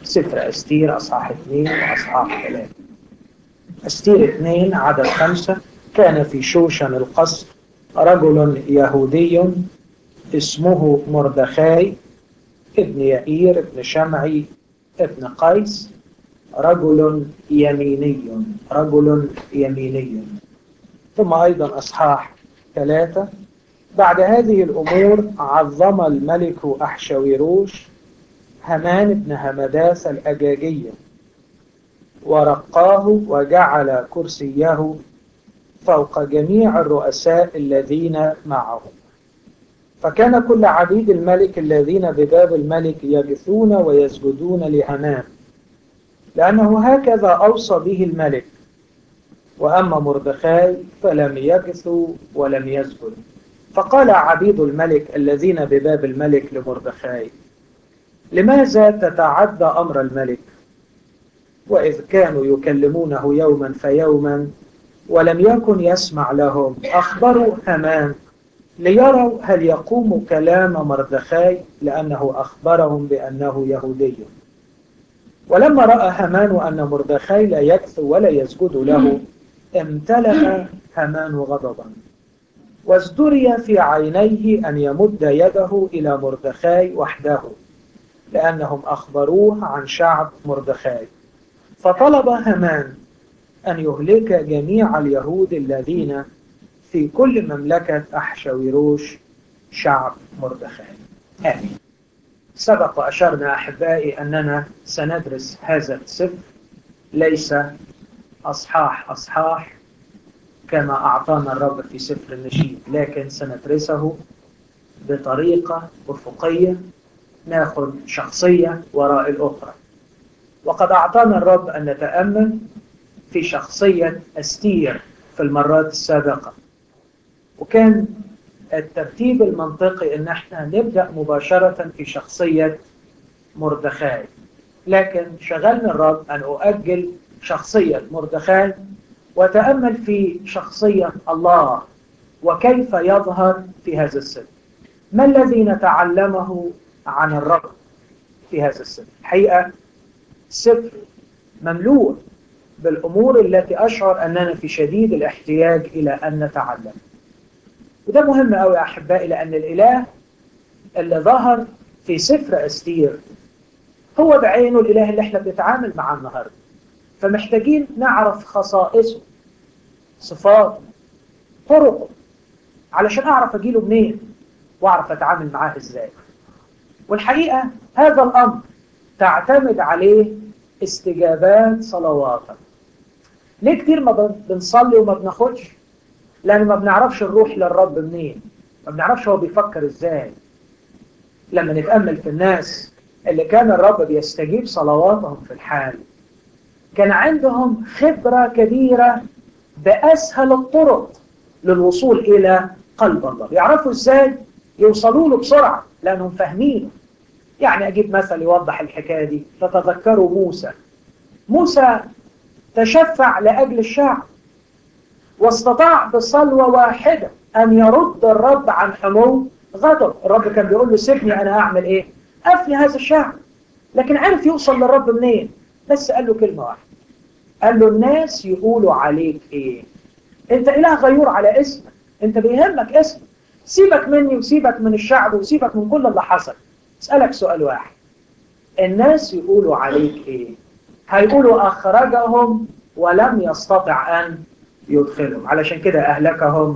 سفر أستير أصحاح اثنين وأصحاح ثلاثة أستير اثنين عدد خمسة كان في شوشن القصر رجل يهودي اسمه مردخاي ابن يائير ابن شمعي ابن قيس رجل يميني رجل يميني ثم أيضا أصحاح ثلاثة بعد هذه الأمور عظم الملك أحشويروش همان بن همداس الأجاجية ورقاه وجعل كرسيه فوق جميع الرؤساء الذين معه فكان كل عبيد الملك الذين بباب الملك يجثون ويسجدون لهمان لأنه هكذا أوصى به الملك وأما مردخاي فلم يجث ولم يسجد فقال عبيد الملك الذين بباب الملك لمردخاي لماذا تتعدى أمر الملك وإذ كانوا يكلمونه يوما فيوما ولم يكن يسمع لهم أخبروا همان ليروا هل يقوم كلام مردخاي لأنه أخبرهم بأنه يهودي ولما رأى هامان أن مردخاي لا يكثو ولا يسجد له امتلأ هامان غضبا وازدري في عينيه أن يمد يده إلى مردخاي وحده لأنهم أخبروه عن شعب مردخاي فطلب هامان أن يهلك جميع اليهود الذين في كل مملكة أحشويروش شعب مردخاي آمين سبق وأشرنا أحبائي أننا سندرس هذا السفر ليس أصحاح أصحاح كما أعطانا الرب في سفر النشيد لكن سندرسه بطريقة أفقية ناخذ شخصية وراء الأخرى وقد أعطانا الرب أن نتأمل في شخصية أستير في المرات السابقة وكان الترتيب المنطقي ان احنا نبدأ مباشرة في شخصية مردخاي لكن شغلني الرب ان اؤجل شخصية مردخاي وتأمل في شخصية الله وكيف يظهر في هذا السفر ما الذي نتعلمه عن الرب في هذا السفر الحقيقة السفر مملوء بالأمور التي أشعر أننا في شديد الاحتياج إلى أن نتعلم وده مهم قوي يا أحبائي لأن الإله اللي ظهر في سفر أستير هو بعينه الإله اللي احنا بنتعامل معاه النهاردة فمحتاجين نعرف خصائصه صفاته طرقه علشان أعرف أجيله منين وأعرف أتعامل معاه إزاي والحقيقة هذا الأمر تعتمد عليه استجابات صلواتك ليه كتير ما بنصلي وما بناخدش لأن ما بنعرفش نروح للرب منين ما بنعرفش هو بيفكر ازاي لما نتأمل في الناس اللي كان الرب بيستجيب صلواتهم في الحال كان عندهم خبرة كبيرة بأسهل الطرق للوصول إلى قلب الله يعرفوا ازاي يوصلوا له بسرعة لأنهم فاهمينه يعني أجيب مثل يوضح الحكاية دي تتذكروا موسى موسى تشفع لأجل الشعب واستطاع بصلوة واحدة أن يرد الرب عن حمو غضب الرب كان بيقول له سيبني أنا أعمل إيه أفني هذا الشعب لكن عرف يوصل للرب منين بس قال له كلمة واحدة قال له الناس يقولوا عليك إيه أنت إله غيور على اسمك أنت بيهمك اسمك سيبك مني وسيبك من الشعب وسيبك من كل اللي حصل اسألك سؤال واحد الناس يقولوا عليك إيه هيقولوا أخرجهم ولم يستطع أن يدخلهم علشان كده أهلكهم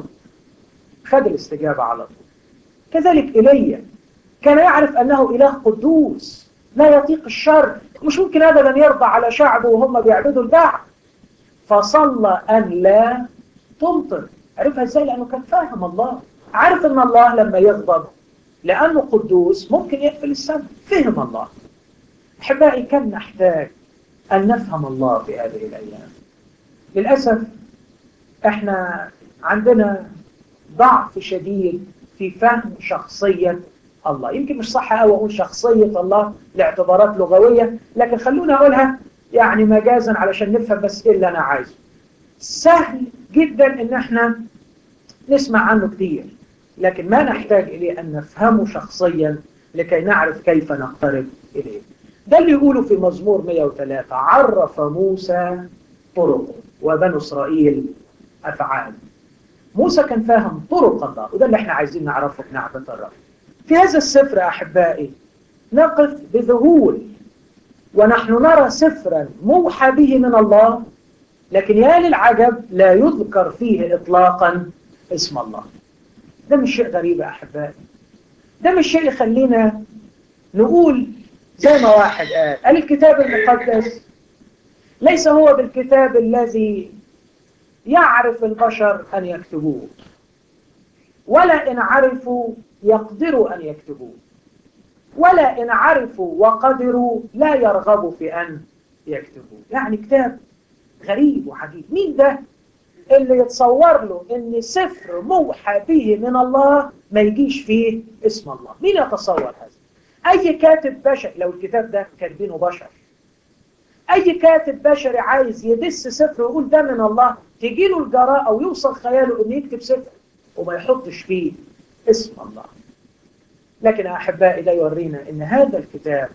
خد الاستجابة على طول كذلك إيليا كان يعرف أنه إله قدوس لا يطيق الشر مش ممكن أبدا يرضى على شعبه وهم بيعبدوا البعض فصلى أن لا تمطر عرفها ازاي لأنه كان فاهم الله عارف أن الله لما يغضب لأنه قدوس ممكن يقفل السماء فهم الله أحبائي كم نحتاج أن نفهم الله في هذه الأيام للأسف احنا عندنا ضعف شديد في فهم شخصية الله يمكن مش صح قوي اقول شخصية الله لاعتبارات لغوية لكن خلونا اقولها يعني مجازا علشان نفهم بس ايه اللي انا عايزه سهل جدا ان احنا نسمع عنه كتير لكن ما نحتاج اليه ان نفهمه شخصيا لكي نعرف كيف نقترب اليه ده اللي يقوله في مزمور 103 عرف موسى طرقه وبنو إسرائيل أفعال موسى كان فاهم طرق الله وده اللي احنا عايزين نعرفه في نعمة الرب في هذا السفر أحبائي نقف بذهول ونحن نرى سفرا موحى به من الله لكن يا للعجب لا يذكر فيه إطلاقا اسم الله ده مش شيء غريب يا أحبائي ده مش شيء يخلينا نقول زي ما واحد قال قال الكتاب المقدس ليس هو بالكتاب الذي يعرف البشر أن يكتبوه ولا إن عرفوا يقدروا أن يكتبوه ولا إن عرفوا وقدروا لا يرغبوا في أن يكتبوه يعني كتاب غريب وعجيب مين ده اللي يتصور له ان سفر موحى به من الله ما يجيش فيه اسم الله مين يتصور هذا اي كاتب بشري لو الكتاب ده كاتبينه بشر اي كاتب بشري عايز يدس سفر ويقول ده من الله تجي له الجراءه ويوصل خياله انه يكتب سفر وما يحطش فيه اسم الله لكن يا احبائي ده يورينا ان هذا الكتاب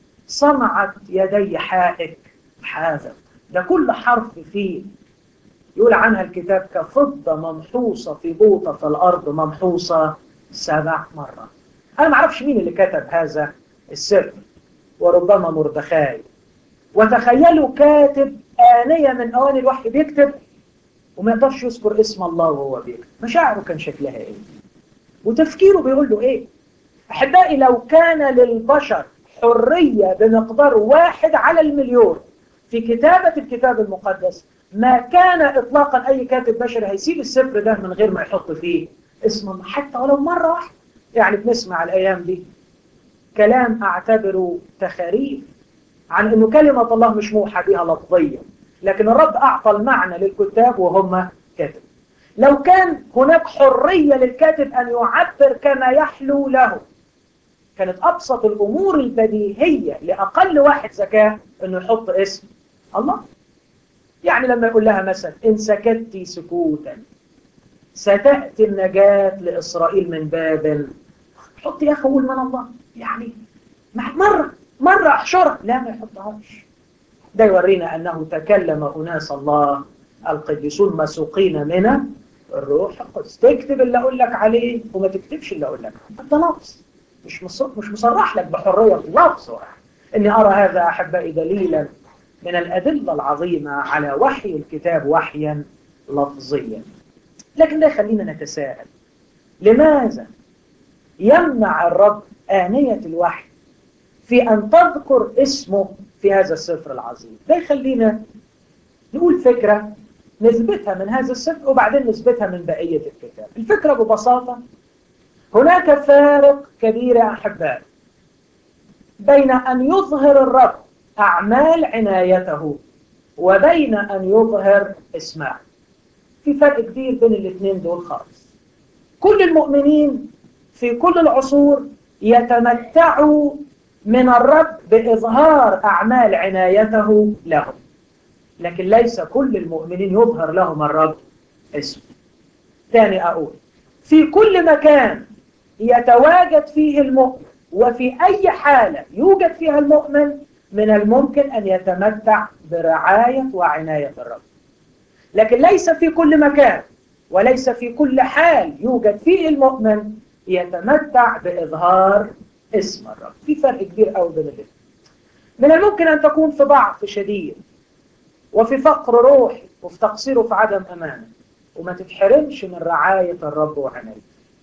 صنعت يدي حائك حاذق ده كل حرف فيه يقول عنها الكتاب كفضة ممحوصة في بوطة الأرض ممحوصة سبع مرات أنا ما أعرفش مين اللي كتب هذا السر وربما مردخاي وتخيلوا كاتب آنية من أواني الوحي بيكتب وما يقدرش يذكر اسم الله وهو بيكتب مشاعره كان شكلها إيه وتفكيره بيقول له إيه أحبائي لو كان للبشر حرية بمقدار واحد على المليون في كتابة الكتاب المقدس ما كان إطلاقا أي كاتب بشري هيسيب السفر ده من غير ما يحط فيه اسم الله حتى ولو مرة واحدة يعني بنسمع الأيام دي كلام أعتبره تخاريف عن أنه كلمة الله مش موحى بها لفظيا لكن الرب أعطى المعنى للكتاب وهم كتب لو كان هناك حرية للكاتب أن يعبر كما يحلو له كانت أبسط الأمور البديهية لأقل واحد ذكاء أنه يحط اسم الله يعني لما يقول لها مثلا إن سكت سكوتا ستأتي النجاة لإسرائيل من بابل حط يا أخي من الله يعني مرة مرة أحشرها لا ما يحطهاش ده يورينا أنه تكلم أناس الله القديسون مسوقين من الروح القدس تكتب اللي أقول لك عليه وما تكتبش اللي أقول لك ده لفظ مش مش مصرح لك بحرية لفظ إني أرى هذا أحبائي دليلا من الأدلة العظيمة على وحي الكتاب وحيا لفظيا لكن ده يخلينا نتساءل لماذا يمنع الرب آنية الوحي في أن تذكر اسمه في هذا السفر العظيم ده يخلينا نقول فكرة نثبتها من هذا السفر وبعدين نثبتها من بقية الكتاب الفكرة ببساطة هناك فارق كبير يا أحبائي بين أن يظهر الرب أعمال عنايته وبين أن يظهر اسمه في فرق كبير بين الاثنين دول خالص كل المؤمنين في كل العصور يتمتعوا من الرب بإظهار أعمال عنايته لهم لكن ليس كل المؤمنين يظهر لهم الرب اسمه ثاني أقول في كل مكان يتواجد فيه المؤمن وفي أي حالة يوجد فيها المؤمن من الممكن أن يتمتع برعاية وعناية الرب لكن ليس في كل مكان وليس في كل حال يوجد فيه المؤمن يتمتع بإظهار اسم الرب في فرق كبير قوي بين الاثنين من الممكن أن تكون في ضعف شديد وفي فقر روحي وفي تقصير وفي عدم أمانة وما تتحرمش من رعاية الرب وعنايته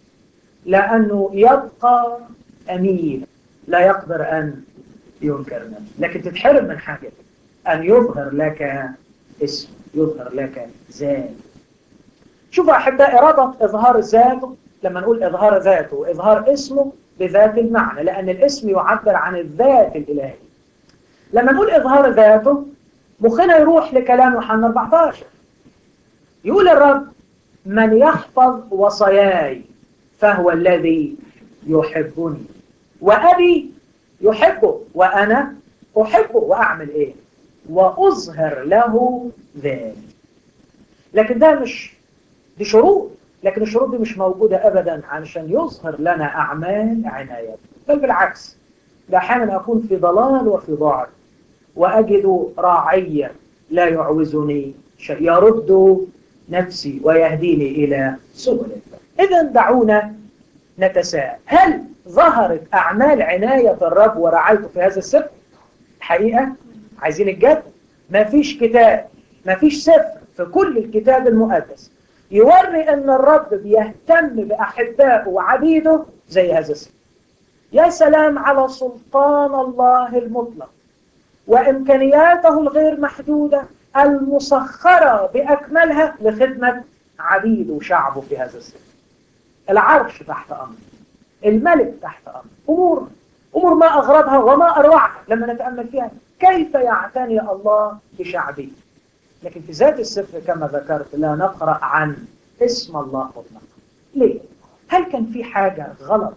لأنه يبقى أمين لا يقدر أن ينكر نفسه لكن تتحرم من حاجة أن يظهر لك اسم يظهر لك ذات شوفوا أحبائي ربط إظهار ذاته لما نقول إظهار ذاته وإظهار اسمه بذات المعنى لأن الاسم يعبر عن الذات الإلهي لما نقول إظهار ذاته مخنا يروح لكلام يوحنا 14 يقول الرب من يحفظ وصاياي فهو الذي يحبني وأبي يحبه وأنا أحبه وأعمل إيه وأظهر له ذلك لكن ده مش دي شروط لكن الشروط دي مش موجودة أبدا علشان يظهر لنا أعمال عنايته بل بالعكس ده أحيانا أكون في ضلال وفي ضعف وأجد راعيا لا يعوزني شيء يرد نفسي ويهديني إلى سبل إذا دعونا نتساءل هل ظهرت أعمال عناية الرب ورعايته في هذا السفر؟ الحقيقة عايزين الجد ما فيش كتاب ما فيش سفر في كل الكتاب المقدس يوري أن الرب بيهتم بأحبائه وعبيده زي هذا السفر يا سلام على سلطان الله المطلق وإمكانياته الغير محدودة المسخرة بأكملها لخدمة عبيده وشعبه في هذا السفر العرش تحت أمر الملك تحت أمر أمور أمور ما أغربها وما أروعها لما نتأمل فيها كيف يعتني الله بشعبه لكن في ذات السفر كما ذكرت لا نقرأ عن اسم الله مطلقا ليه؟ هل كان في حاجة غلط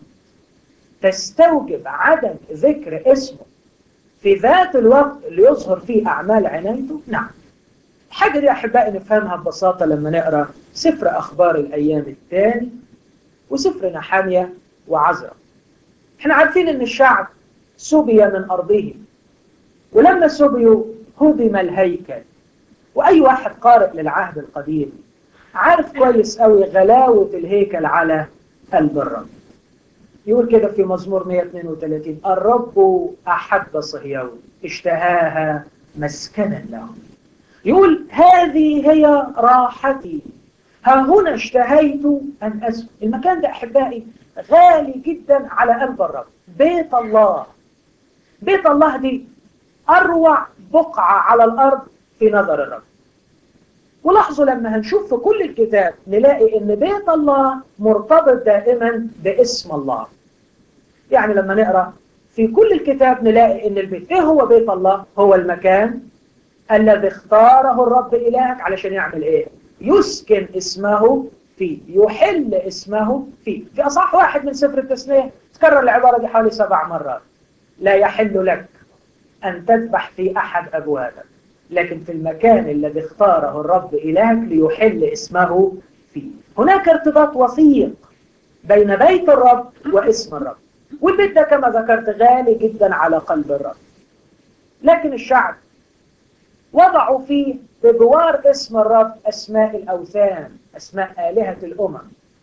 تستوجب عدم ذكر اسمه في ذات الوقت اللي يظهر فيه أعمال عنايته؟ نعم الحاجة دي أحبائي نفهمها ببساطة لما نقرأ سفر أخبار الأيام الثاني وسفر نحامية وعزرا احنا عارفين ان الشعب سبي من أرضه ولما سبيوا هدم الهيكل وأي واحد قارئ للعهد القديم عارف كويس قوي غلاوة الهيكل على قلب الرب يقول كده في مزمور 132 الرب أحب صهيون اشتهاها مسكنا له يقول هذه هي راحتي ها هنا اشتهيت أن أسكن المكان ده أحبائي غالي جدا على قلب الرب بيت الله بيت الله دي أروع بقعة على الأرض في نظر الرب ولاحظوا لما هنشوف في كل الكتاب نلاقي ان بيت الله مرتبط دائما باسم الله يعني لما نقرأ في كل الكتاب نلاقي ان البيت ايه هو بيت الله هو المكان الذي اختاره الرب إلهك علشان يعمل ايه يسكن اسمه فيه يحل اسمه فيه في أصح واحد من سفر التثنية تكرر العبارة دي حوالي سبع مرات لا يحل لك أن تذبح في أحد أبوابك لكن في المكان الذي اختاره الرب إلهك ليحل اسمه فيه هناك ارتباط وثيق بين بيت الرب واسم الرب والبيت ده كما ذكرت غالي جدا على قلب الرب لكن الشعب وضعوا فيه بجوار اسم الرب أسماء الأوثان أسماء آلهة الأمم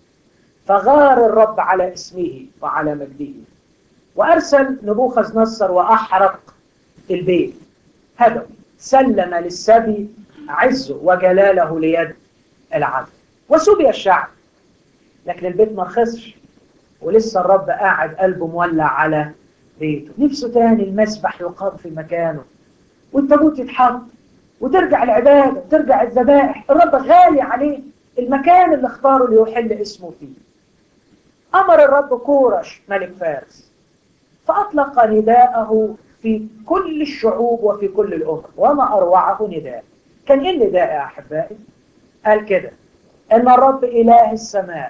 فغار الرب على اسمه وعلى مجده وأرسل نبوخذ نصر وأحرق البيت هدم سلم للسبي عزه وجلاله ليد العبد وسبي الشعب لكن البيت ما رخصش ولسه الرب قاعد قلبه مولع على بيته نفسه تاني المسبح يقام في مكانه والتابوت يتحط وترجع العبادة وترجع الذبائح الرب غالي عليه المكان اللي اختاره ليحل اسمه فيه أمر الرب كورش ملك فارس فأطلق نداءه في كل الشعوب وفي كل الأمم وما أروعه نداء كان إيه النداء يا أحبائي؟ قال كده أن الرب إله السماء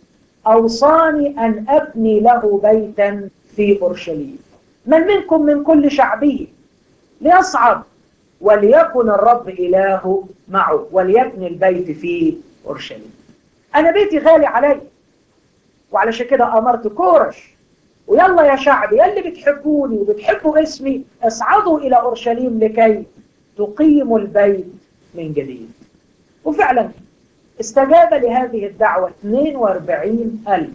أوصاني أن أبني له بيتا في أورشليم من منكم من كل شعبه ليصعد وليكن الرب إله معه وليبني البيت في أورشليم أنا بيتي غالي علي وعلشان كده أمرت كورش ويلا يا شعب يلي بتحبوني وبتحبوا اسمي اصعدوا إلى أورشليم لكي تقيموا البيت من جديد وفعلا استجاب لهذه الدعوة 42 ألف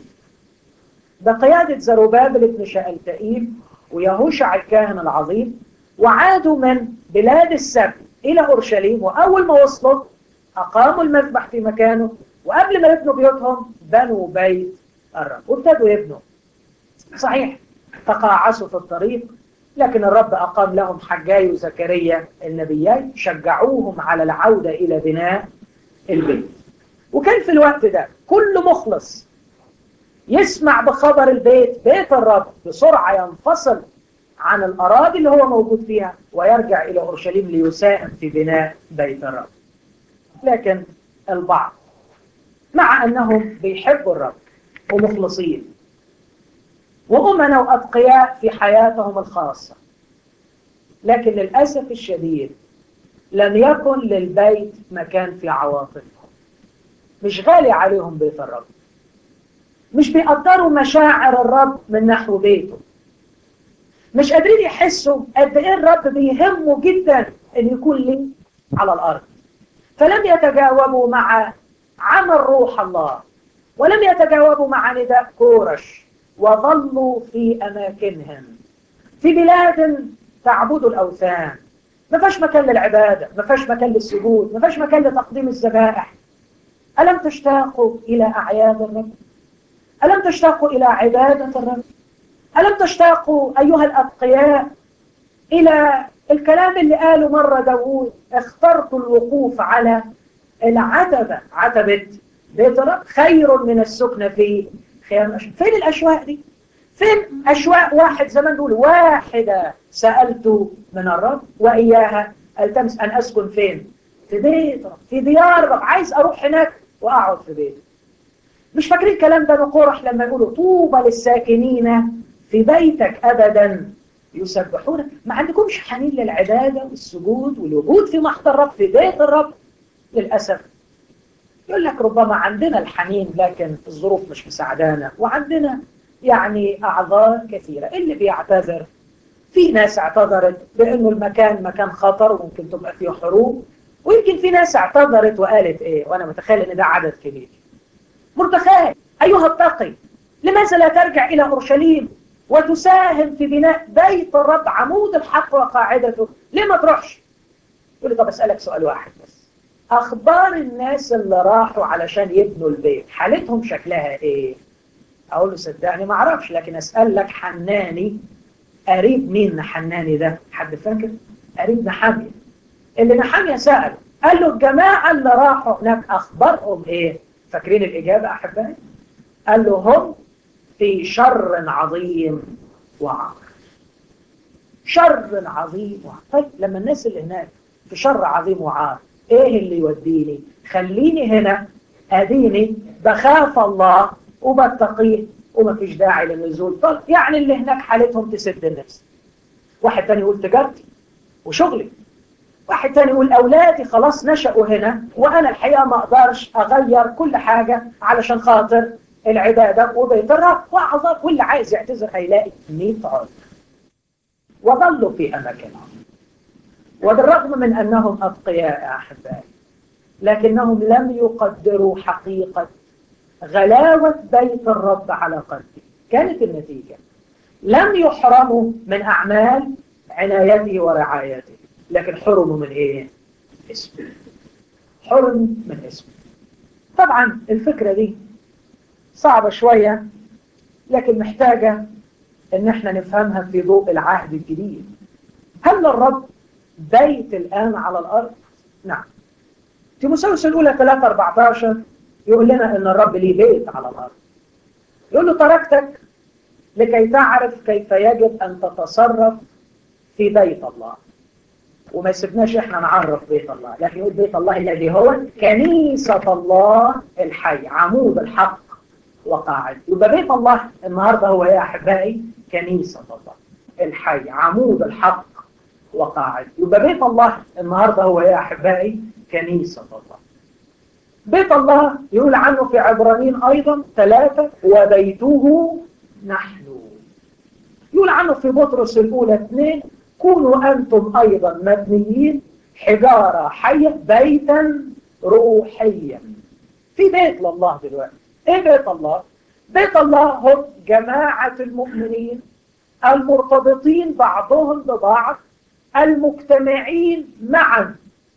بقيادة زروبابل بن شألتئيل ويهوشع الكاهن العظيم وعادوا من بلاد السبت إلى أورشليم وأول ما وصلوا أقاموا المذبح في مكانه وقبل ما يبنوا بيوتهم بنوا بيت الرب وابتدوا يبنوا صحيح تقاعسوا في الطريق لكن الرب أقام لهم حجاي وزكريا النبيين شجعوهم على العودة إلى بناء البيت وكان في الوقت ده كل مخلص يسمع بخبر البيت بيت الرب بسرعة ينفصل عن الأراضي اللي هو موجود فيها ويرجع إلى أورشليم ليساهم في بناء بيت الرب لكن البعض مع أنهم بيحبوا الرب ومخلصين وأمنا وأتقياء في حياتهم الخاصة لكن للأسف الشديد لم يكن للبيت مكان في عواطفهم مش غالي عليهم بيت الرب مش بيقدروا مشاعر الرب من نحو بيته مش قادرين يحسوا قد ايه الرب بيهمه جدا ان يكون لي على الارض فلم يتجاوبوا مع عمل روح الله ولم يتجاوبوا مع نداء كورش وظلوا في اماكنهم في بلاد تعبد الاوثان ما فيش مكان للعباده ما فيش مكان للسجود ما فيش مكان لتقديم الذبائح الم تشتاقوا الى اعياد الرب الم تشتاقوا الى عباده الرب ألم تشتاقوا أيها الأتقياء إلى الكلام اللي قاله مرة داوود اخترت الوقوف على العتبة عتبة بيت الرب خير من السكنة في خيام الأشواق فين الأشواق دي؟ فين أشواق واحد زمان بيقول واحدة سألت من الرب وإياها التمس أن أسكن فين؟ في بيت رب في ديار رب عايز أروح هناك وأقعد في بيته مش فاكرين الكلام ده نقورح لما يقولوا طوبى للساكنين في بيتك أبدا يسبحون ما عندكمش حنين للعبادة والسجود والوجود في محضر الرب في بيت الرب للأسف يقول لك ربما عندنا الحنين لكن الظروف مش مساعدانا وعندنا يعني أعذار كثيرة اللي بيعتذر في ناس اعتذرت بأنه المكان مكان خطر وممكن تبقى فيه حروب ويمكن في ناس اعتذرت وقالت ايه وانا متخيل ان ده عدد كبير متخيل ايها التقي لماذا لا ترجع الى اورشليم وتساهم في بناء بيت الرب عمود الحق وقاعدته ليه ما تروحش يقول لي طب اسالك سؤال واحد بس اخبار الناس اللي راحوا علشان يبنوا البيت حالتهم شكلها ايه اقول له صدقني ما اعرفش لكن اسال لك حناني قريب مين حناني ده حد فاكر قريب نحاميه اللي نحاميه سال قال له الجماعه اللي راحوا هناك اخبارهم ايه فاكرين الاجابه احبائي قال له هم في شر عظيم وعار شر عظيم وعار طيب لما الناس اللي هناك في شر عظيم وعار ايه اللي يوديني خليني هنا اديني بخاف الله وبتقيه وما فيش داعي للنزول طيب يعني اللي هناك حالتهم تسد النفس واحد تاني يقول تجارتي وشغلي واحد تاني يقول أولادي خلاص نشأوا هنا وأنا الحقيقة ما أقدرش أغير كل حاجة علشان خاطر العبادة وبيت الرب وأعذار واللي عايز يعتذر هيلاقي 100 عذر وظلوا في أماكنهم وبالرغم من أنهم أتقياء أحبائي لكنهم لم يقدروا حقيقة غلاوة بيت الرب على قلبي كانت النتيجة لم يحرموا من أعمال عنايته ورعايته لكن حرموا من إيه؟ اسمه حرم من اسمه طبعا الفكرة دي صعبة شوية لكن محتاجة ان احنا نفهمها في ضوء العهد الجديد هل الرب بيت الآن على الأرض؟ نعم تيموساوس الأولى 3 14 يقول لنا ان الرب ليه بيت على الأرض يقول له تركتك لكي تعرف كيف يجب أن تتصرف في بيت الله وما يسيبناش احنا نعرف بيت الله لكن يقول بيت الله الذي هو كنيسة الله الحي عمود الحق وقاعد يبقى بيت الله النهاردة هو يا أحبائي كنيسة الله الحي عمود الحق وقاعد يبقى بيت الله النهاردة هو يا أحبائي كنيسة الله بيت الله يقول عنه في عبرانيين أيضا ثلاثة وبيته نحن يقول عنه في بطرس الأولى اثنين كونوا أنتم أيضا مبنيين حجارة حية بيتا روحيا في بيت لله دلوقتي ايه بيت الله بيت الله هم جماعة المؤمنين المرتبطين بعضهم ببعض المجتمعين معا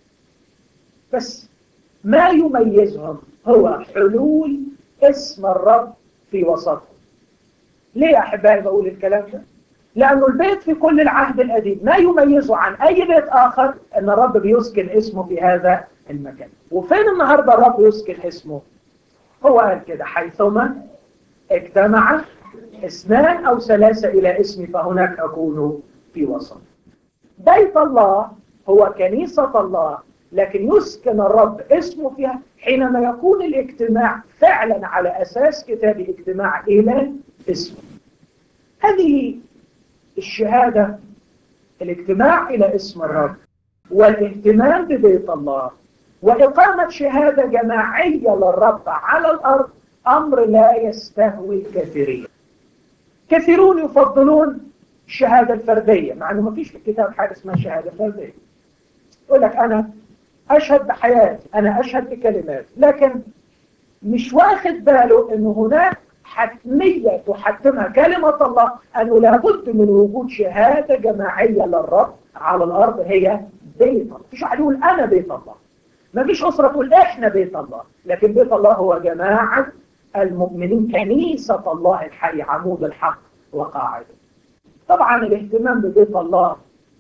بس ما يميزهم هو حلول اسم الرب في وسطهم ليه يا أحبائي بقول الكلام ده لأنه البيت في كل العهد القديم ما يميزه عن أي بيت آخر أن الرب بيسكن اسمه في هذا المكان وفين النهاردة الرب يسكن اسمه هو قال كده حيثما اجتمع اثنان أو ثلاثة إلى اسمي فهناك أكون في وسط بيت الله هو كنيسة الله لكن يسكن الرب اسمه فيها حينما يكون الاجتماع فعلا على أساس كتاب الاجتماع إلى اسمه هذه الشهادة الاجتماع إلى اسم الرب والاهتمام ببيت الله وإقامة شهادة جماعية للرب على الأرض أمر لا يستهوي الكثيرين كثيرون يفضلون الشهادة الفردية مع أنه ما فيش في الكتاب حاجة اسمها شهادة فردية يقول لك أنا أشهد بحياتي أنا أشهد بكلمات لكن مش واخد باله أنه هناك حتمية تحتمها كلمة الله أنه لابد من وجود شهادة جماعية للرب على الأرض هي بيت الله مفيش واحد يقول أنا بيت الله ما فيش أسرة تقول إحنا بيت الله لكن بيت الله هو جماعة المؤمنين كنيسة الله الحي عمود الحق وقاعده طبعا الاهتمام ببيت الله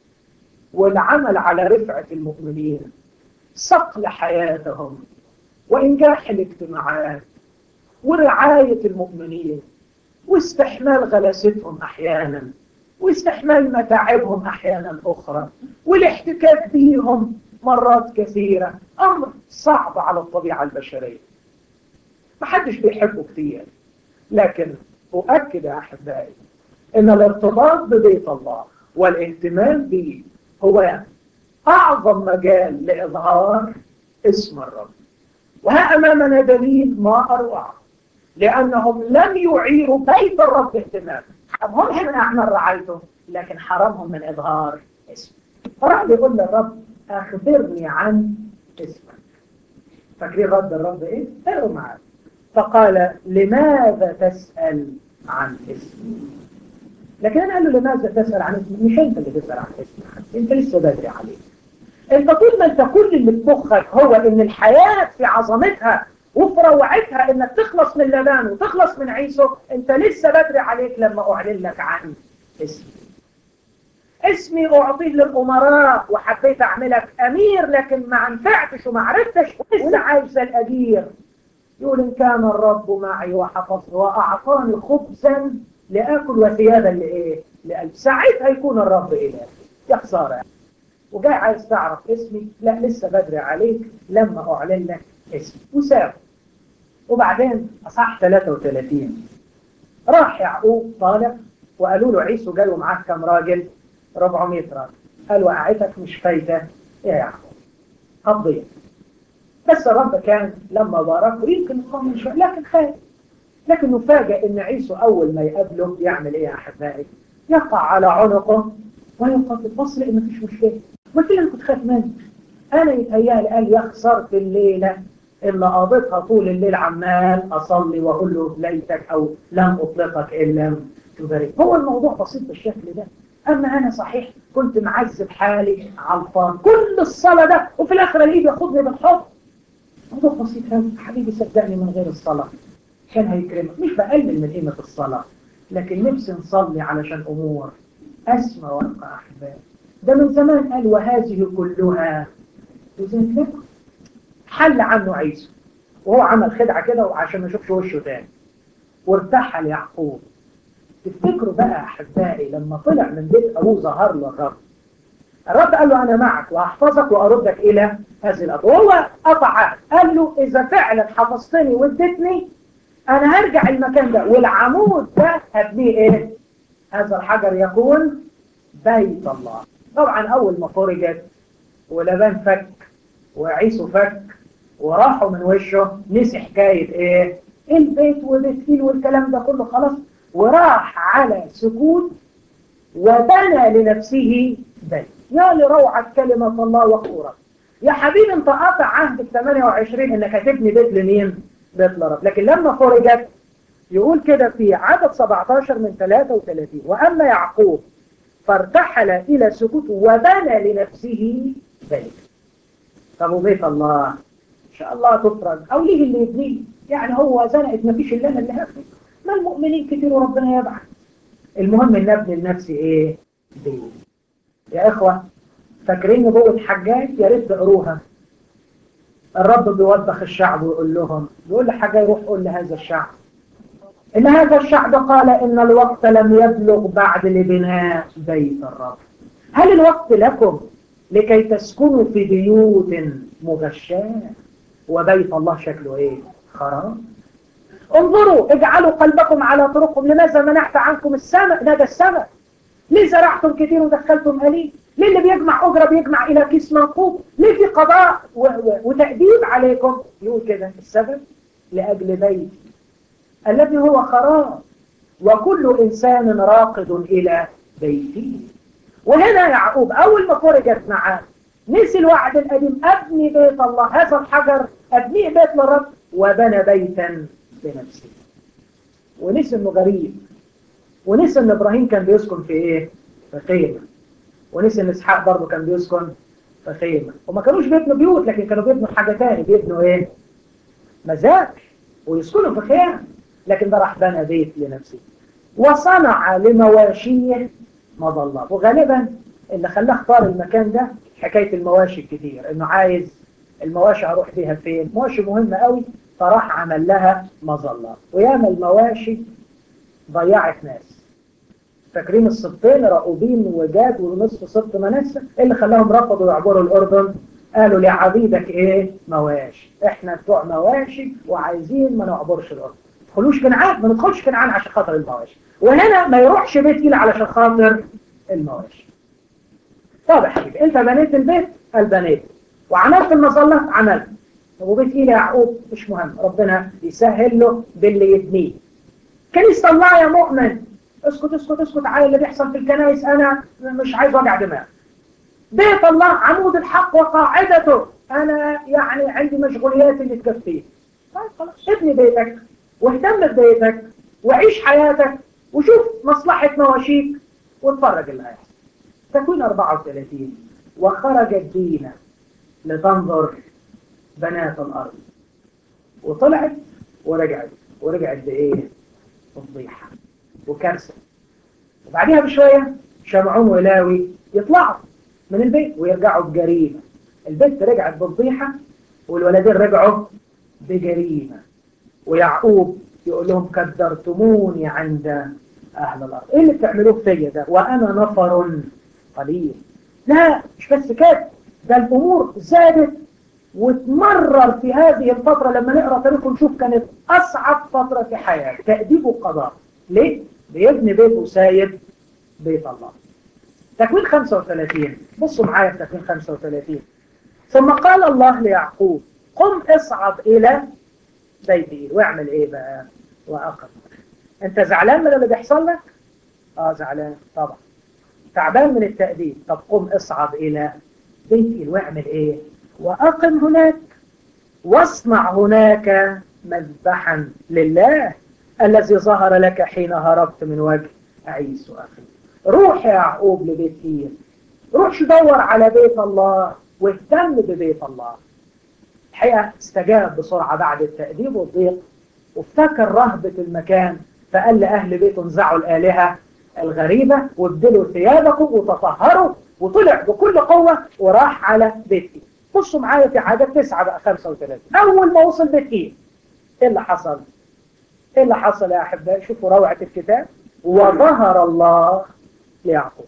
والعمل على رفعة المؤمنين صقل حياتهم وإنجاح الاجتماعات ورعاية المؤمنين واستحمال غلاستهم أحيانا واستحمال متاعبهم أحيانا أخرى والاحتكاك بهم مرات كثيرة أمر صعب على الطبيعة البشرية محدش بيحبه كتير لكن أؤكد يا أحبائي أن الارتباط ببيت الله والاهتمام به هو أعظم مجال لإظهار اسم الرب وها أمامنا دليل ما أروع لأنهم لم يعيروا بيت الرب اهتمام حرمهم من أعمال رعايته لكن حرمهم من إظهار اسمه فراح بيقول للرب أخبرني عن اسمك فاكرين رد الرب إيه؟ قالوا معاه فقال لماذا تسأل عن اسمي لكن أنا قال له لماذا تسأل عن اسمي مش أنت اللي تسأل عن اسمك أنت لسه بدري عليك أنت طول ما أنت كل اللي في مخك هو إن الحياة في عظمتها وفي روعتها إنك تخلص من لبان وتخلص من عيسو أنت لسه بدري عليك لما أعلن لك عن اسمي اسمي أعطيه للأمراء وحبيت أعملك أمير لكن ما انفعتش وما عرفتش لسه عايز الأجير يقول إن كان الرب معي وحفظني وأعطاني خبزا لآكل وثيابا لإيه؟ لقلب ساعتها يكون الرب إلهي يا خسارة وجاي عايز تعرف اسمي لا لسه بدري عليك لما أعلن لك اسمي وساب وبعدين أصح 33 راح يعقوب طالع وقالوا له عيسو جاي ومعاك كم راجل 400 راجل قال وقعتك مش فايدة يا يعقوب هتضيع بس الرب كان لما باركه يمكن يطمن شويه لكن خايف لكن نفاجئ ان عيسو اول ما يقابله يعمل ايه يا احبائي يقع على عنقه ويقف بص لان مفيش مشكله قلت له كنت خايف منك انا يتهيألي قال يا خسرت الليله اللي قضيتها طول الليل عمال اصلي واقول له ليتك او لم اطلقك ان لم تبارك هو الموضوع بسيط بالشكل ده اما انا صحيح كنت معذب حالي على كل الصلاه ده وفي الاخر الاقيه بياخدني بالحب موضوع بسيط قوي حبيبي صدقني من غير الصلاة كان هيكرمك مش بقلل من قيمة الصلاة لكن نفسي نصلي علشان أمور أسمى وأبقى أحباب ده من زمان قال وهذه كلها وزيت لكم حل عنه عيسى وهو عمل خدعة كده وعشان ما يشوفش وشه تاني وارتحل يعقوب تفتكروا بقى أحبائي لما طلع من بيت أبوه ظهر له الرب الرب قال له أنا معك وأحفظك وأردك إلى هذه الأرض وهو قطع قال له إذا فعلا حفظتني واديتني أنا هرجع المكان ده والعمود ده هبنيه إيه؟ هذا الحجر يكون بيت الله طبعا أول ما فرجت ولبان فك وعيسو فك وراحوا من وشه نسي حكاية إيه؟ البيت والبيتين والكلام ده كله خلاص وراح على سكوت وبنى لنفسه بيت يا لروعة كلمة الله وقورة يا حبيبي انت قاطع عهد ب 28 انك هتبني بيت لمين؟ بيت لرب لكن لما فرجت يقول كده في عدد 17 من 33 وأما يعقوب فارتحل إلى سكوت وبنى لنفسه بيت طب وبيت الله إن شاء الله تفرج أو ليه اللي يبنيه يعني هو زنقت ما فيش إلا أنا اللي هبني ما المؤمنين كتير وربنا يبعث المهم ان ابني لنفسي ايه بيت يا اخوة فاكرين نبوة حجاج يا ريت تقروها الرب بيوبخ الشعب ويقول لهم بيقول لحجاج روح قول لهذا الشعب ان هذا الشعب قال ان الوقت لم يبلغ بعد لبناء بيت الرب هل الوقت لكم لكي تسكنوا في بيوت مغشاة وبيت الله شكله ايه خراب انظروا اجعلوا قلبكم على طرقكم لماذا منعت عنكم السماء نادى السماء ليه زرعتم كثير ودخلتم قليل ليه اللي بيجمع أجرة بيجمع إلى كيس منقوب ليه في قضاء و... و... وتأديب عليكم يقول كده السبب لأجل بيت الذي هو خراب وكل إنسان راقد إلى بيتي وهنا يعقوب أول ما فرجت معاه نسي الوعد القديم أبني بيت الله هذا الحجر أبنيه بيت للرب وبنى بيتا لنفسه ونسي انه غريب ونسي ان ابراهيم كان بيسكن في ايه في خيمه ونسي ان اسحاق برضه كان بيسكن في خيمه وما كانوش بيبنوا بيوت لكن كانوا بيبنوا حاجه ثانيه بيبنوا ايه مزاج ويسكنوا في خيام لكن ده راح بنى بيت لنفسه وصنع لمواشيه مظلات وغالبا اللي خلاه اختار المكان ده حكايه المواشي الكتير انه عايز المواشي هروح بيها فين مواشي مهمه قوي فراح عمل لها مظلات وياما المواشي ضيعت ناس فاكرين السبطين رأوبين وجاد ونصف سبط منسى اللي خلاهم رفضوا يعبروا الأردن قالوا لعبيدك ايه مواشي احنا بتوع مواشي وعايزين ما نعبرش الأردن تدخلوش كنعان ما ندخلش كنعان عشان خاطر المواشي وهنا ما يروحش بيت إلا علشان خاطر المواشي طب يا حبيبي انت بنيت البيت قال بنيت وعملت المظلة عملت طب وبيت ايه يا يعقوب مش مهم ربنا يسهل له باللي يبنيه كنيسة الله يا مؤمن اسكت اسكت اسكت على اللي بيحصل في الكنائس انا مش عايز وجع دماغ بيت الله عمود الحق وقاعدته انا يعني عندي مشغوليات اللي تكفيه طيب خلاص ابني بيتك واهتم ببيتك وعيش حياتك وشوف مصلحة مواشيك واتفرج اللي هيحصل تكوين 34 وخرجت دينا لتنظر بنات الأرض وطلعت ورجعت ورجعت بإيه؟ فضيحة وكارثة وبعديها بشوية شمعون ولاوي يطلعوا من البيت ويرجعوا بجريمة البنت رجعت بفضيحة والولدين رجعوا بجريمة ويعقوب يقول لهم كدرتموني عند أهل الأرض إيه اللي بتعملوه فيا ده وأنا نفر قليل لا مش بس كده ده الأمور زادت وتمرر في هذه الفترة لما نقرأ تاريخه نشوف كانت أصعب فترة في حياته تأديب وقضاء ليه؟ بيبني بيت وسايب بيت الله تكوين 35 بصوا معايا في تكوين 35 ثم قال الله ليعقوب قم اصعد إلى بيتي واعمل إيه بقى وأقم أنت زعلان من اللي بيحصل لك؟ آه زعلان طبعا تعبان من التأديب طب قم اصعد إلى بيتي واعمل إيه وأقم هناك واصنع هناك مذبحا لله الذي ظهر لك حين هربت من وجه عيسو أخي روح يا يعقوب لبيت إيه روح دور على بيت الله واهتم ببيت الله الحقيقة استجاب بسرعة بعد التأديب والضيق وافتكر رهبة المكان فقال لأهل بيته انزعوا الآلهة الغريبة وابدلوا ثيابكم وتطهروا وطلع بكل قوة وراح على بيت إيه بصوا معايا في عدد 9 بقى 35 أول ما وصل بيت إيه إيه اللي حصل؟ إيه اللي حصل يا أحبائي؟ شوفوا روعة الكتاب وظهر الله ليعقوب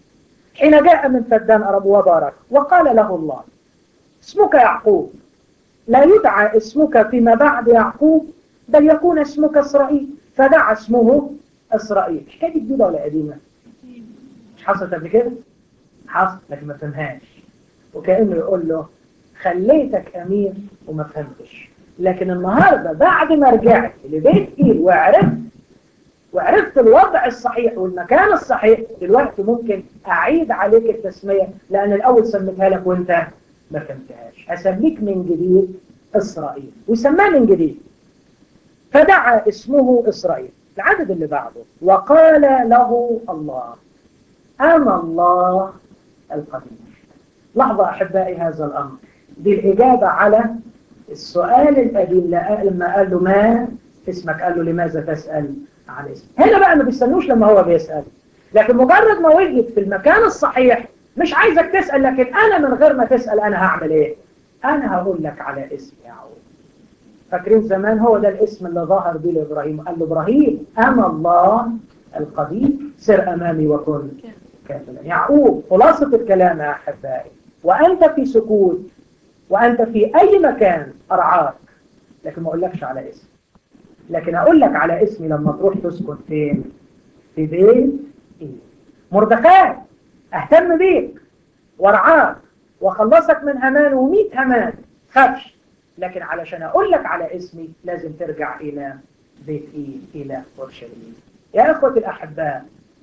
حين جاء من فدان أرب وبارك وقال له الله اسمك يعقوب لا يدعى اسمك فيما بعد يعقوب بل يكون اسمك إسرائيل فدعا اسمه إسرائيل حكاية جديدة ولا قديمة؟ مش حصلت قبل كده؟ حصل لكن ما فهمهاش وكأنه يقول له خليتك أمير وما فهمتش لكن النهاردة بعد ما رجعت لبيت إيل وعرفت وعرفت الوضع الصحيح والمكان الصحيح دلوقتي ممكن أعيد عليك التسمية لأن الأول سميتها لك وانت ما فهمتهاش أسميك من جديد إسرائيل وسماه من جديد فدعا اسمه إسرائيل العدد اللي بعده وقال له الله أنا الله القدير لحظة أحبائي هذا الأمر دي الإجابة على السؤال القديم لما قال له ما اسمك قال له لماذا تسأل عن اسم هنا بقى ما بيستنوش لما هو بيسأل لكن مجرد ما وجد في المكان الصحيح مش عايزك تسأل لكن أنا من غير ما تسأل أنا هعمل إيه أنا هقول لك على اسم يعقوب فاكرين زمان هو ده الاسم اللي ظهر بيه لإبراهيم قال له إبراهيم أنا الله القديم سر أمامي وكن كاملا يعقوب خلاصة الكلام يا أحبائي وأنت في سكوت وأنت في أي مكان أرعاك لكن ما أقولكش على اسم لكن أقول لك على اسمي لما تروح تسكن فين في بيت إيه مردخاي أهتم بيك وارعاك وخلصك من همان وميت همان خافش لكن علشان أقول لك على اسمي لازم ترجع إلى بيت إيه إلى أورشليم يا أخوة الأحباء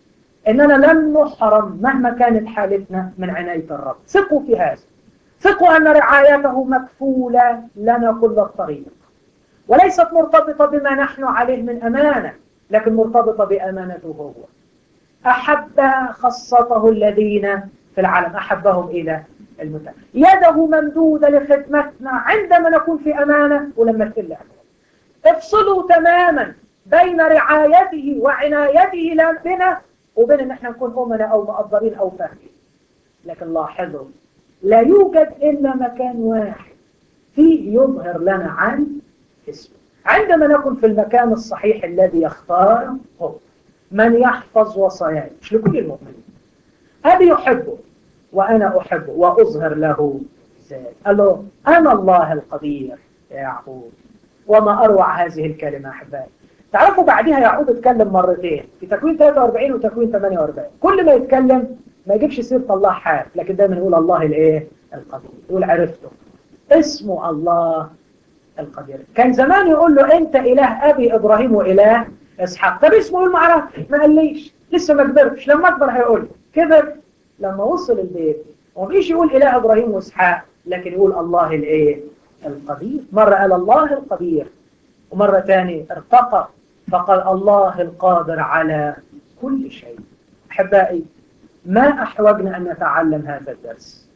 إننا لن نحرم مهما كانت حالتنا من عناية الرب ثقوا في هذا ثقوا أن رعايته مكفولة لنا كل الطريق وليست مرتبطة بما نحن عليه من أمانة لكن مرتبطة بأمانته هو أحب خاصته الذين في العالم أحبهم إلى المتعب يده ممدودة لخدمتنا عندما نكون في أمانة ولما تقل أمانة افصلوا تماما بين رعايته وعنايته بنا وبين ان احنا نكون أمنا أو مقدرين أو فاهمين لكن لاحظوا لا يوجد إلا مكان واحد فيه يظهر لنا عن اسمه عندما نكون في المكان الصحيح الذي يختار هو من يحفظ وصاياي مش لكل المؤمنين أبي يحبه وأنا أحبه وأظهر له ذلك قال له أنا الله القدير يا يعقوب وما أروع هذه الكلمة أحبائي تعرفوا بعدها يعقوب اتكلم مرتين في تكوين 43 وتكوين 48 كل ما يتكلم ما يجيبش سيرة الله حال لكن دايما يقول الله الايه القدير يقول عرفته اسمه الله القدير كان زمان يقول له انت اله ابي ابراهيم واله اسحاق طب اسمه يقول ما اعرف ما قاليش لسه ما كبرتش لما اكبر هيقول كبر لما وصل البيت ومش يقول اله ابراهيم واسحاق لكن يقول الله الايه القدير مرة قال الله القدير ومرة ثانية ارتقى فقال الله القادر على كل شيء أحبائي ما أحوجنا أن نتعلم هذا الدرس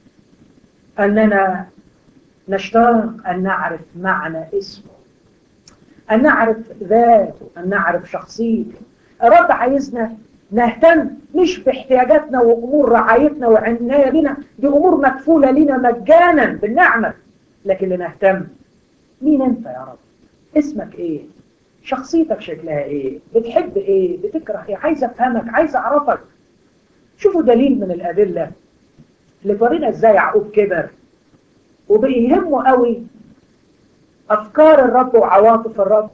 أننا نشتاق أن نعرف معنى اسمه أن نعرف ذاته أن نعرف شخصيته الرب عايزنا نهتم مش باحتياجاتنا وأمور رعايتنا وعناية بنا دي أمور مكفولة لنا مجانا بالنعمة لكن لنهتم مين أنت يا رب اسمك إيه شخصيتك شكلها إيه بتحب إيه بتكره إيه عايز أفهمك عايز أعرفك شوفوا دليل من الأدلة اللي فرينا إزاي يعقوب كبر وبيهمه قوي أفكار الرب وعواطف الرب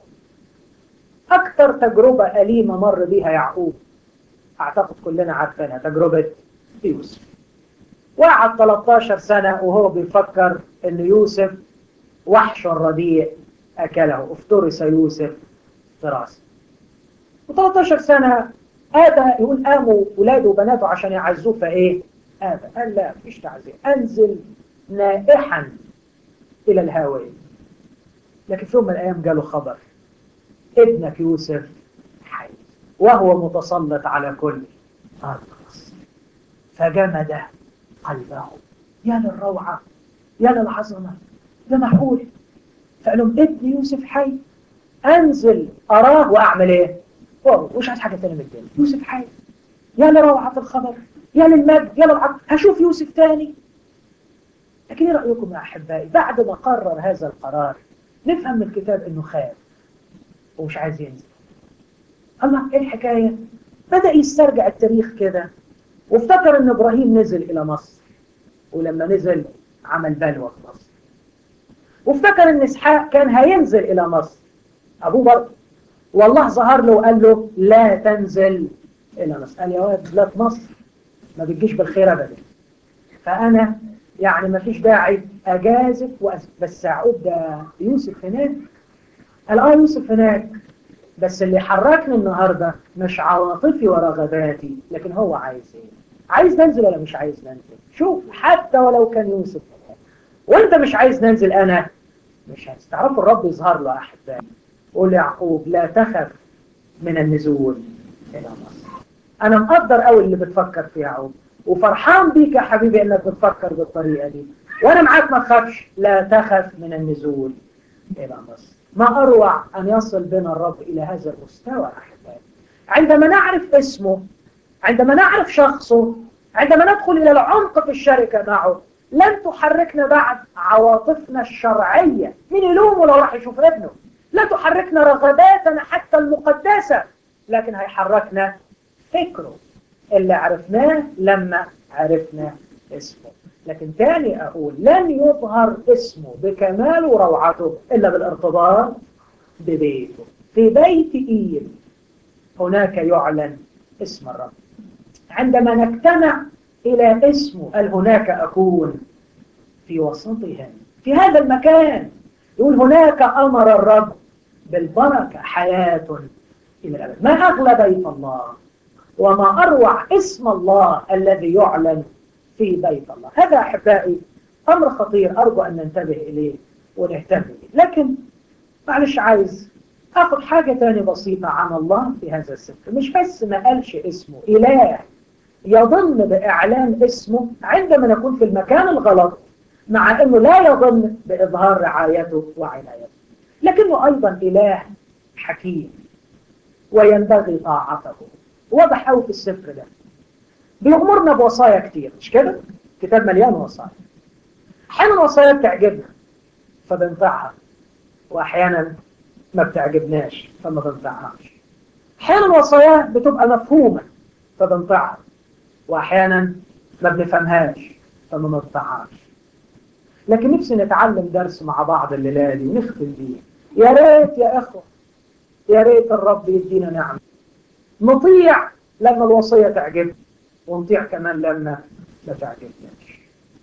أكثر تجربة أليمة مر بيها يعقوب أعتقد كلنا عارفينها تجربة يوسف وقعد 13 سنة وهو بيفكر أن يوسف وحش رديء أكله افترس يوسف فراسه و13 سنة آبى يقول قاموا ولاده وبناته عشان يعزوه فإيه؟ آبى قال لا مفيش تعزية أنزل نائحا إلى الهاوية لكن في يوم من الأيام جاله خبر ابنك يوسف حي وهو متسلط على كل أرض مصر فجمد قلبه يا للروعة يا للعظمة ده معقول فقال لهم ابن يوسف حي أنزل أراه وأعمل إيه؟ واو مش عايز حاجة تانية من الدنيا يوسف حي يا لروعة الخبر يا للمجد يا للعظمة هشوف يوسف تاني لكن ايه رأيكم يا أحبائي بعد ما قرر هذا القرار نفهم من الكتاب انه خاف ومش عايز ينزل الله ايه الحكاية بدأ يسترجع التاريخ كده وافتكر ان ابراهيم نزل الى مصر ولما نزل عمل بلوى في مصر وافتكر ان اسحاق كان هينزل الى مصر ابوه برضه والله ظهر له وقال له لا تنزل الى مصر قال يا واد لا في مصر ما بتجيش بالخير ابدا فانا يعني ما فيش داعي اجازف وأس... بس يعقوب ده يوسف هناك قال اه يوسف هناك بس اللي حركني النهارده مش عواطفي ورغباتي لكن هو عايز ايه عايز ننزل ولا مش عايز ننزل شوف حتى ولو كان يوسف هناك وانت مش عايز ننزل انا مش عايز تعرفوا الرب يظهر له احبائي قول يعقوب لا تخف من النزول الى مصر انا مقدر قوي اللي بتفكر في يعقوب وفرحان بيك يا حبيبي انك بتفكر بالطريقة دي وانا معاك ما تخافش لا تخف من النزول الى مصر ما اروع ان يصل بنا الرب الى هذا المستوى احبائي عندما نعرف اسمه عندما نعرف شخصه عندما ندخل الى العمق في الشركة معه لن تحركنا بعد عواطفنا الشرعية مين يلومه لو راح يشوف ابنه لا تحركنا رغباتنا حتى المقدسة لكن هيحركنا فكره اللي عرفناه لما عرفنا اسمه لكن تاني أقول لن يظهر اسمه بكمال وروعته إلا بالارتباط ببيته في بيت إيل هناك يعلن اسم الرب عندما نجتمع إلى اسمه قال هناك أكون في وسطهم في هذا المكان يقول هناك أمر الرب بالبركة حياة إلى الأبد ما أغلى بيت الله وما أروع اسم الله الذي يعلن في بيت الله هذا أحبائي أمر خطير أرجو أن ننتبه إليه ونهتم به لكن معلش عايز أخذ حاجة تانية بسيطة عن الله في هذا السفر مش بس ما قالش اسمه إله يظن بإعلان اسمه عندما نكون في المكان الغلط مع أنه لا يظن بإظهار رعايته وعنايته لكنه أيضا إله حكيم وينبغي طاعته واضح قوي في السفر ده بيغمرنا بوصايا كتير مش كده؟ كتاب مليان وصايا أحيانا وصايا بتعجبنا فبنفعها وأحيانا ما بتعجبناش فما بنفعهاش أحيانا وصايا بتبقى مفهومة فبنفعها وأحيانا ما بنفهمهاش فما بنفعهاش لكن نفسي نتعلم درس مع بعض الليلة دي ونختم بيه يا ريت يا أخوة يا ريت الرب يدينا نعمة نطيع لما الوصية تعجبنا ونطيع كمان لما ما تعجبناش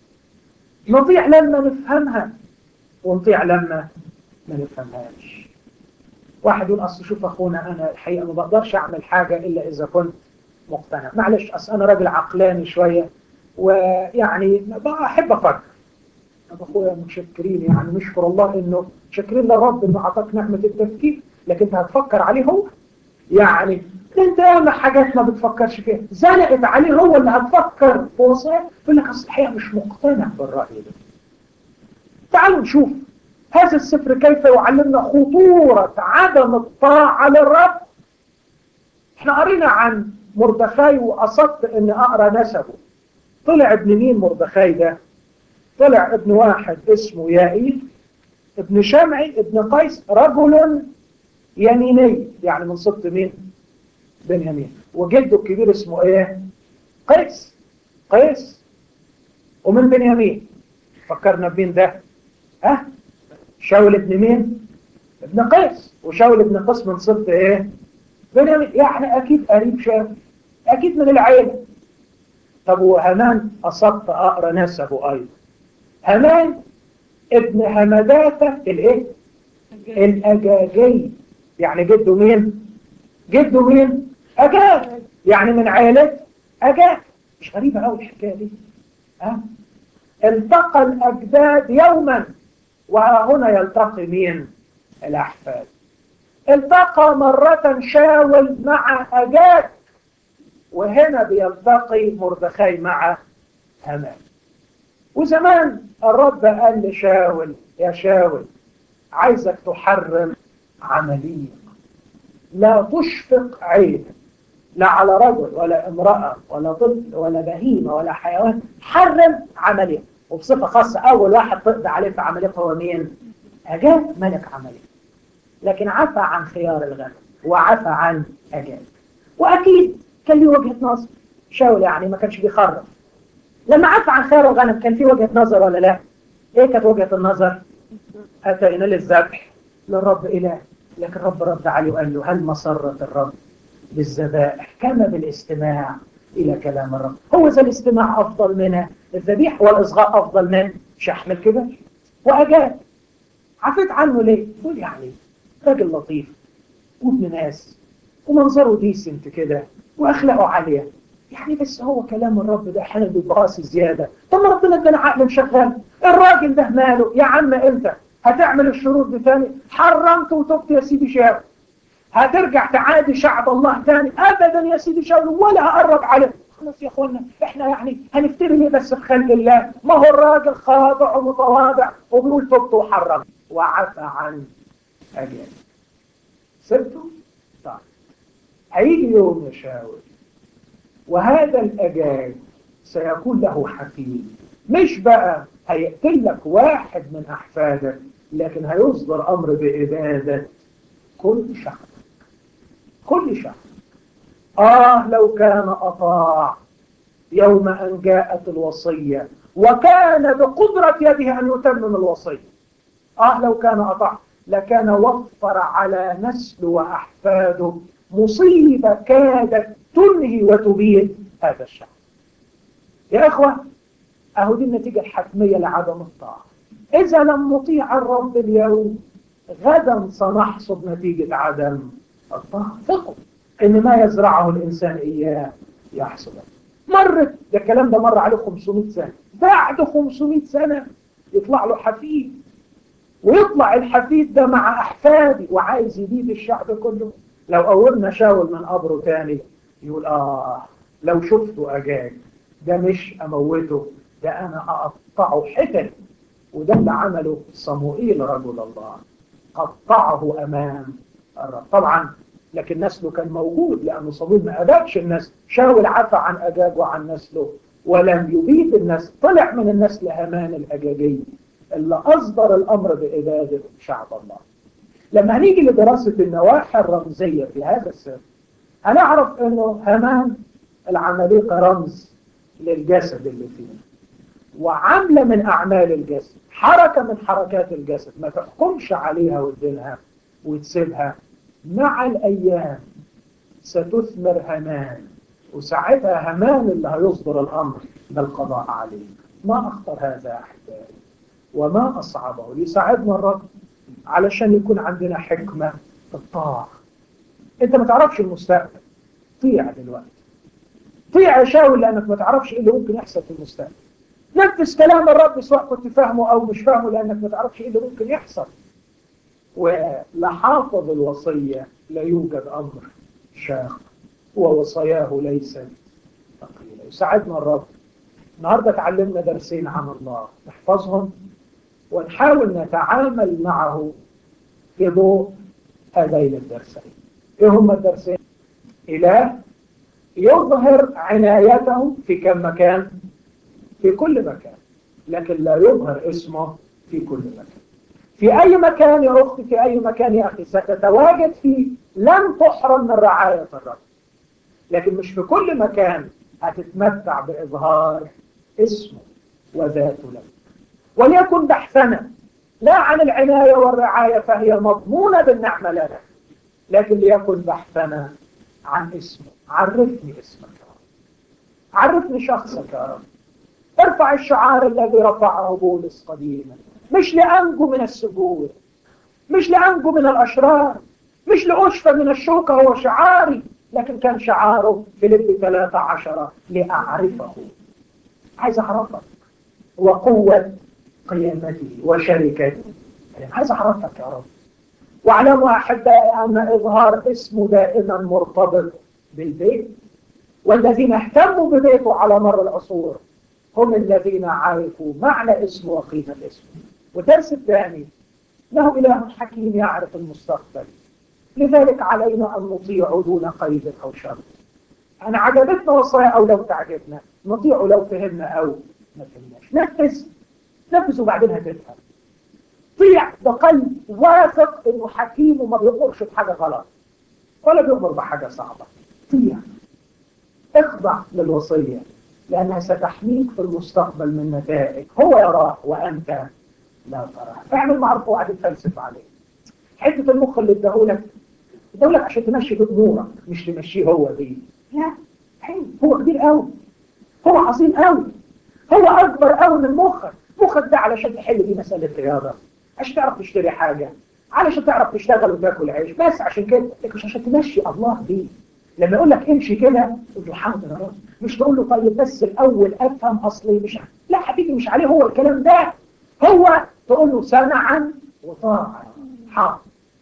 نطيع لما نفهمها ونطيع لما ما نفهمهاش واحد يقول أصل شوف أخونا أنا الحقيقة ما بقدرش أعمل حاجة إلا إذا كنت مقتنع معلش أصل أنا راجل عقلاني شوية ويعني أحب أفكر طب أخويا متشكرين يعني نشكر الله إنه شاكرين للرب إنه أعطاك نعمة التفكير لكن أنت هتفكر عليه هو يعني انت ياما حاجات ما بتفكرش فيها زنقت عليه هو اللي هتفكر في وصايا يقول لك اصل الحقيقه مش مقتنع بالراي ده تعالوا نشوف هذا السفر كيف يعلمنا خطورة عدم الطاعة للرب احنا قرينا عن مردخاي وقصدت ان اقرا نسبه طلع ابن مين مردخاي ده طلع ابن واحد اسمه يائيل ابن شمعي ابن قيس رجل يميني يعني من سبط مين بنيامين وجده الكبير اسمه ايه قيس قيس ومن بنيامين فكرنا بمين ده ها شاول ابن مين ابن قيس وشاول ابن قيس من سبط ايه بنيامين يعني اكيد قريب شاول اكيد من العيله طب وهمان قصدت اقرا نسبه ايضا همان ابن همداته الايه الاجاجي يعني جده مين جده مين اجاج يعني من عائله اجاج مش غريبه قوي الحكايه دي ها التقى الاجداد يوما وهنا يلتقي مين الاحفاد التقى مرة شاول مع أجاج وهنا بيلتقي مردخاي مع همان وزمان الرب قال لشاول يا شاول عايزك تحرم عملية لا تشفق عين لا على رجل ولا امرأة ولا طفل ولا بهيمة ولا حيوان حرم عملية وبصفة خاصة أول واحد تقضي عليه في عملية هو مين؟ أجاب ملك عملية لكن عفى عن خيار الغنم وعفى عن أجاب وأكيد كان له وجهة نظر شاول يعني ما كانش بيخرف لما عفى عن خيار الغنم كان في وجهة نظر ولا لا؟ إيه كانت وجهة النظر؟ أتينا للذبح للرب إله لكن الرب رد عليه وقال له هل مسرة الرب بالذبائح كما بالاستماع إلى كلام الرب هو ذا الاستماع أفضل من الذبيح والإصغاء أفضل من شحم الكبش وأجاب عفيت عنه ليه؟ تقول يعني راجل لطيف وابن ناس ومنظره ديسنت كده وأخلاقه عالية يعني بس هو كلام الرب ده احيانا بيبقى قاسي زيادة طب ما ربنا ادانا عقل شغال الراجل ده ماله يا عم انت هتعمل الشروط دي تاني حرمت وتبت يا سيدي شاول هترجع تعادي شعب الله تاني ابدا يا سيدي شاول ولا هقرب عليه خلاص يا اخوانا احنا يعني هنفتري ليه بس في خلق الله ما هو الراجل خاضع ومتواضع وبيقول تبت وحرمت وعفى عن اجل سبته طيب هيجي يوم يا شاول وهذا الاجال سيكون له حفيد مش بقى هيقتل لك واحد من احفادك لكن هيصدر امر باباده كل شخص كل شخص آه لو كان أطاع يوم أن جاءت الوصية وكان بقدرة يده أن يتمم الوصية آه لو كان أطاع لكان وفر على نسل وأحفاده مصيبة كادت تنهي وتبيد هذا الشعب يا إخوة أهو دي النتيجة الحتمية لعدم الطاعة إذا لم نطيع الرب اليوم غدا سنحصد نتيجة عدم الطاعة ثقوا ان ما يزرعه الانسان اياه يحصده مرت ده الكلام ده مر عليه 500 سنه بعد 500 سنه يطلع له حفيد ويطلع الحفيد ده مع احفادي وعايز يبيد الشعب كله لو قورنا شاول من قبره تاني يقول اه لو شفته اجاج ده مش اموته ده انا اقطعه حتت وده اللي عمله صموئيل رجل الله قطعه امام الرب طبعا لكن نسله كان موجود لأنه صموئيل ما أبادش النسل شاول عفى عن أجاج وعن نسله ولم يبيد النسل طلع من النسل همان الأجاجي اللي أصدر الأمر بإبادة شعب الله لما هنيجي لدراسة النواحي الرمزية في هذا السر هنعرف أنه همان العمالقة رمز للجسد اللي فيه وعاملة من أعمال الجسد حركة من حركات الجسد ما تحكمش عليها وتدينها وتسيبها مع الأيام ستثمر همان وساعتها همان اللي هيصدر الأمر بالقضاء عليه ما أخطر هذا أحبائي وما أصعبه ليساعدنا الرب علشان يكون عندنا حكمة في الطاعة أنت ما تعرفش المستقبل طيع دلوقتي طيع يا شاول لأنك ما تعرفش إيه اللي ممكن يحصل في المستقبل نفذ كلام الرب سواء كنت فاهمه أو مش فاهمه لأنك ما تعرفش إيه اللي ممكن يحصل ولحافظ الوصية لا يوجد أمر شاق ووصاياه ليست ثقيلة يساعدنا الرب النهاردة تعلمنا درسين عن الله نحفظهم ونحاول نتعامل معه في ضوء هذين الدرسين ايه هما الدرسين إله يظهر عنايته في كم مكان في كل مكان لكن لا يظهر اسمه في كل مكان في أي مكان يا أختي في أي مكان يا أخي ستتواجد فيه لن تحرم من رعاية الرب لكن مش في كل مكان هتتمتع بإظهار اسمه وذاته لك وليكن بحثنا لا عن العناية والرعاية فهي مضمونة بالنعمة لنا لكن ليكن بحثنا عن اسمه عرفني اسمك يا رب عرفني شخصك يا رب ارفع الشعار الذي رفعه بولس قديما مش لأنجو من السجود مش لأنجو من الأشرار مش لأشفى من الشوكة هو شعاري لكن كان شعاره فيليب 13 لأعرفه عايز أعرفك وقوة قيامته وشركته يعني عايز أعرفك يا رب واعلموا أحبائي أن إظهار اسمه دائما مرتبط بالبيت والذين اهتموا ببيته على مر العصور هم الذين عرفوا معنى اسمه وقيمة اسمه والدرس الثاني له إله حكيم يعرف المستقبل لذلك علينا أن نطيع دون قيد أو شرط أنا عجبتنا وصايا أو لو تعجبنا نطيع لو فهمنا أو ما فهمناش نفذ نفذ وبعدين هتفهم طيع بقلب واثق إنه حكيم وما بيأمرش بحاجة غلط ولا بيأمر بحاجة صعبة طيع اخضع للوصية لأنها ستحميك في المستقبل من نتائج هو يراه وأنت لا تراه اعمل معروف وقعد تفلسف عليه حتة المخ اللي اداهولك اداهولك عشان تمشي بأمورك مش تمشيه هو بيه لا حلو هو كبير قوي هو عظيم قوي هو أكبر قوي من مخك مخك ده علشان تحل بيه مسألة رياضة عشان تعرف تشتري حاجة علشان تعرف تشتغل وتاكل عيش بس عشان كده لكن مش عشان تمشي الله بيه لما يقول لك امشي كده تقول له حاضر يا رب مش تقول له طيب بس الاول افهم اصلي مش ع... لا حبيبي مش عليه هو الكلام ده هو تقول له سمعا وطاعا حاضر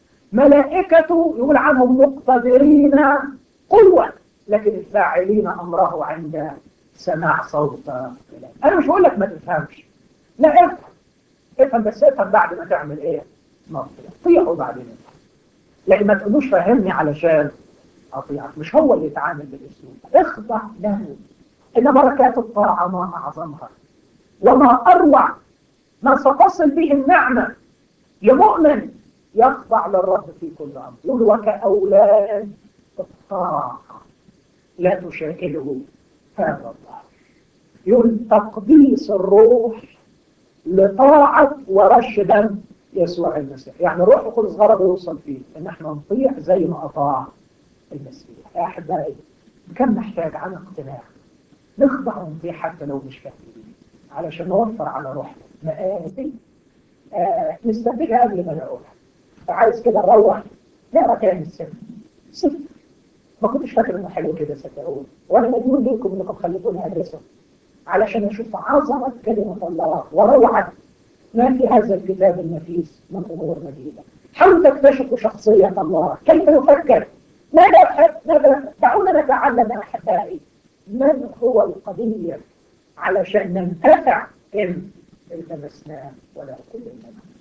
ملائكته يقول عنهم مقتدرين قوة لكن الفاعلين أمره عند سماع صوت أنا مش بقول لك ما تفهمش لا افهم افهم بس افهم بعد ما تعمل ايه مغفرة طيعه بعدين افهم لكن ما تقولوش فهمني علشان أطيعك مش هو اللي يتعامل بالأسلوب اخضع له إن بركات الطاعة ما أعظمها وما أروع ما ستصل به النعمة لمؤمن يخضع للرب في كل أمر يقول وكأولاد الطاعة لا تشاكله هذا الله يقول تقديس الروح لطاعة ورش دم يسوع المسيح يعني روح القدس غرض يوصل فيه ان احنا نطيع زي ما اطاع المسيح يا احبائي كم نحتاج عن اقتناع نخضع ونطيع حتى لو مش فاهمين علشان نوفر على روحنا مآتي آه نستنتجها قبل ما نقولها عايز كده نروح نقرا كلام السر صفر ما كنتش فاكر انه حلو كده صدقوني وانا مديون ليكم انكم خليتوني ادرسه علشان اشوف عظمه كلمه الله وروعه ما في هذا الكتاب النفيس من امور مدينه حاولوا تكتشفوا شخصيه الله كيف يفكر ماذا ماذا دعونا نتعلم احبائي من هو القدير علشان ننتفع ان التمسناه ولا كل المنام